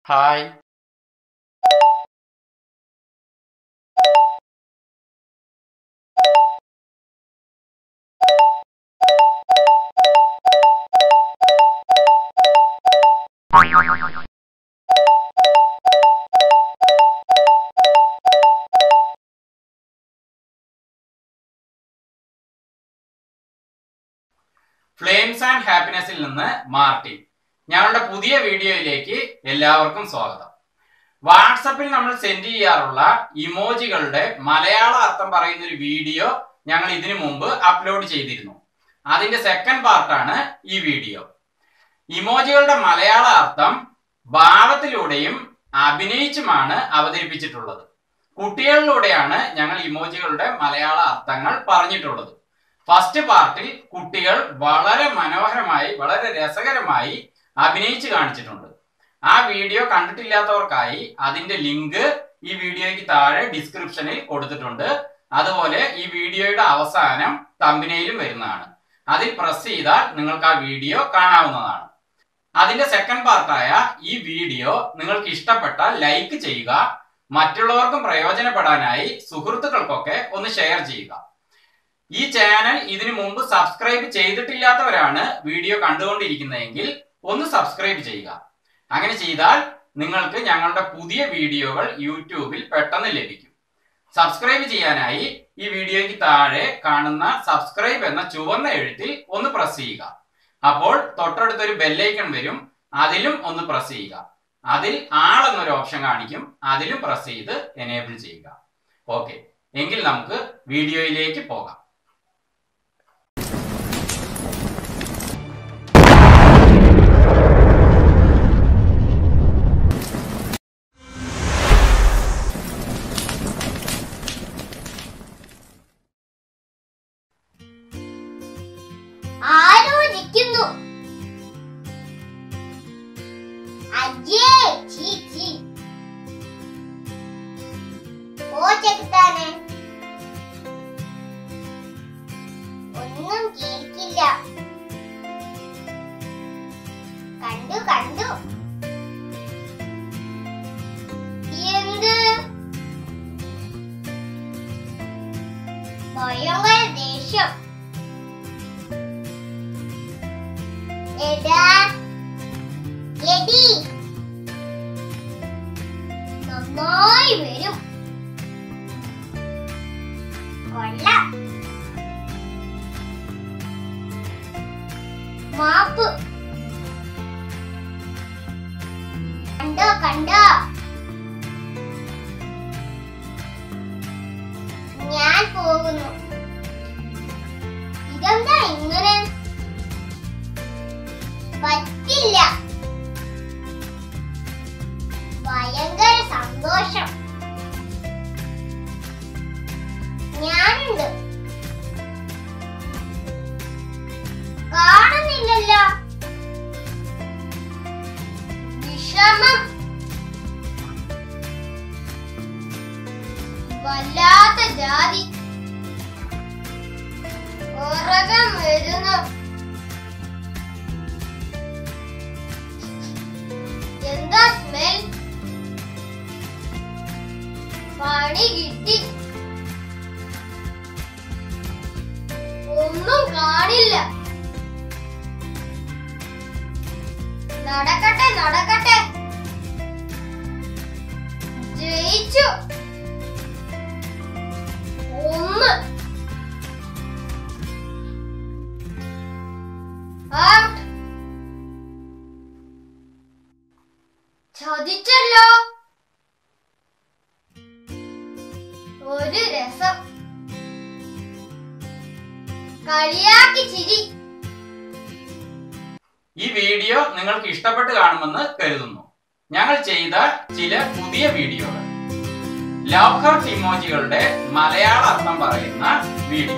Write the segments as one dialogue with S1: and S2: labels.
S1: hi flames and ഹാപ്പിനെസ്സിൽ നിന്ന് Martin ഞങ്ങളുടെ പുതിയ വീഡിയോയിലേക്ക് എല്ലാവർക്കും സ്വാഗതം വാട്സപ്പിൽ നമ്മൾ സെൻഡ് ചെയ്യാറുള്ള ഇമോജികളുടെ മലയാള അർത്ഥം പറയുന്ന ഒരു വീഡിയോ ഞങ്ങൾ ഇതിനു മുമ്പ് അപ്ലോഡ് ചെയ്തിരുന്നു അതിന്റെ സെക്കൻഡ് പാർട്ടാണ് ഈ വീഡിയോ ഇമോജികളുടെ മലയാള അർത്ഥം ഭാവത്തിലൂടെയും അഭിനയിച്ചുമാണ് അവതരിപ്പിച്ചിട്ടുള്ളത് കുട്ടികളിലൂടെയാണ് ഞങ്ങൾ ഇമോജികളുടെ മലയാള അർത്ഥങ്ങൾ പറഞ്ഞിട്ടുള്ളത് ഫസ്റ്റ് പാർട്ടിൽ കുട്ടികൾ വളരെ മനോഹരമായി വളരെ രസകരമായി അഭിനയിച്ച് കാണിച്ചിട്ടുണ്ട് ആ വീഡിയോ കണ്ടിട്ടില്ലാത്തവർക്കായി അതിന്റെ ലിങ്ക് ഈ വീഡിയോയ്ക്ക് താഴെ ഡിസ്ക്രിപ്ഷനിൽ കൊടുത്തിട്ടുണ്ട് അതുപോലെ ഈ വീഡിയോയുടെ അവസാനം തമ്പിനയിലും വരുന്നതാണ് അതിൽ പ്രസ് ചെയ്താൽ നിങ്ങൾക്ക് ആ വീഡിയോ കാണാവുന്നതാണ് അതിന്റെ സെക്കൻഡ് പാർട്ടായ ഈ വീഡിയോ നിങ്ങൾക്ക് ഇഷ്ടപ്പെട്ടാൽ ലൈക്ക് ചെയ്യുക മറ്റുള്ളവർക്കും പ്രയോജനപ്പെടാനായി സുഹൃത്തുക്കൾക്കൊക്കെ ഒന്ന് ഷെയർ ചെയ്യുക ഈ ചാനൽ ഇതിനു മുമ്പ് സബ്സ്ക്രൈബ് ചെയ്തിട്ടില്ലാത്തവരാണ് വീഡിയോ കണ്ടുകൊണ്ടിരിക്കുന്നതെങ്കിൽ ഒന്ന് സബ്സ്ക്രൈബ് ചെയ്യുക അങ്ങനെ ചെയ്താൽ നിങ്ങൾക്ക് ഞങ്ങളുടെ പുതിയ വീഡിയോകൾ യൂട്യൂബിൽ പെട്ടെന്ന് ലഭിക്കും സബ്സ്ക്രൈബ് ചെയ്യാനായി ഈ വീഡിയോയ്ക്ക് താഴെ കാണുന്ന സബ്സ്ക്രൈബ് എന്ന ചുവന്ന എഴുത്തിൽ ഒന്ന് പ്രസ് ചെയ്യുക അപ്പോൾ തൊട്ടടുത്തൊരു ബെല്ലൈക്കൺ വരും അതിലും ഒന്ന് പ്രസ് ചെയ്യുക അതിൽ ആൾ എന്നൊരു ഓപ്ഷൻ കാണിക്കും അതിലും പ്രസ് ചെയ്ത് എനേബിൾ ചെയ്യുക ഓക്കെ എങ്കിൽ നമുക്ക് വീഡിയോയിലേക്ക് പോകാം
S2: ആരോ നിൽക്കുന്നു അയ്യേ ചീ ചീ ഓ ചെകുത്താനെ ഒന്നും കേൾക്കില്ല കണ്ടു കണ്ടു എന്ത് ഭയങ്കര ദേഷ്യം എടാ എടി നന്നായി വരും കൊള്ളാം മാപ്പ് കണ്ടോ കണ്ടോ ഞാൻ പോകുന്നു ഇതെന്താ ഇങ്ങനെ പറ്റില്ല ഭയങ്കര സന്തോഷം ഞാനുണ്ട് കാണുന്നില്ലല്ലോ വിഷമം വല്ലാത്ത ജാതി ഉറകം വരുന്നു എന്താ സ്മെൽ പണി കിട്ടി ഒന്നും കാണില്ല നടക്കട്ടെ നടക്കട്ടെ ജയിച്ചു ഒന്ന് ഔട്ട് ചതിച്ചല്ലോ ഒരു രസം കളിയാക്കി ചിരി
S1: ഈ വീഡിയോ നിങ്ങൾക്ക് ഇഷ്ടപ്പെട്ട് കാണുമെന്ന് കരുതുന്നു ഞങ്ങൾ ചെയ്ത ചില പുതിയ വീഡിയോകൾ ലവ് ഹർട്ട് ഇമോജികളുടെ മലയാള അർത്ഥം പറയുന്ന വീഡിയോ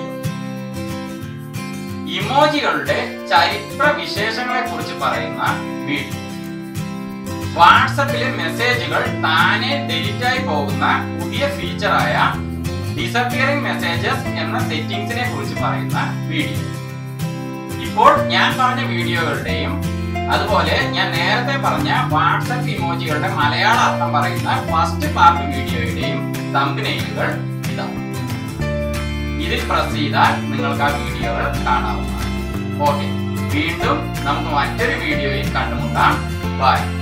S1: ഇമോജികളുടെ ചരിത്ര വിശേഷങ്ങളെ കുറിച്ച് പറയുന്ന വീഡിയോ വാട്സപ്പിലെ മെസ്സേജുകൾ താനെ ഡിലീറ്റ് ആയി പോകുന്ന പുതിയ ഫീച്ചറായ ഡിസപ്പിയറിംഗ് മെസ്സേജസ് എന്ന സെറ്റിംഗ്സിനെ കുറിച്ച് പറയുന്ന വീഡിയോ ഇപ്പോൾ ഞാൻ പറഞ്ഞ വീഡിയോകളുടെയും അതുപോലെ ഞാൻ നേരത്തെ പറഞ്ഞ വാട്സപ്പ് ഇമോജികളുടെ മലയാള അർത്ഥം പറയുന്ന ഫസ്റ്റ് പാർട്ട് വീഡിയോയുടെയും തമ്പനയിലുകൾ ഇതാണ് ഇതിൽ പ്രസ് ചെയ്താൽ നിങ്ങൾക്ക് ആ വീഡിയോകൾ കാണാവുന്നതാണ് ഓക്കെ വീണ്ടും നമുക്ക് മറ്റൊരു വീഡിയോയിൽ കണ്ടുമുട്ടാം ബൈ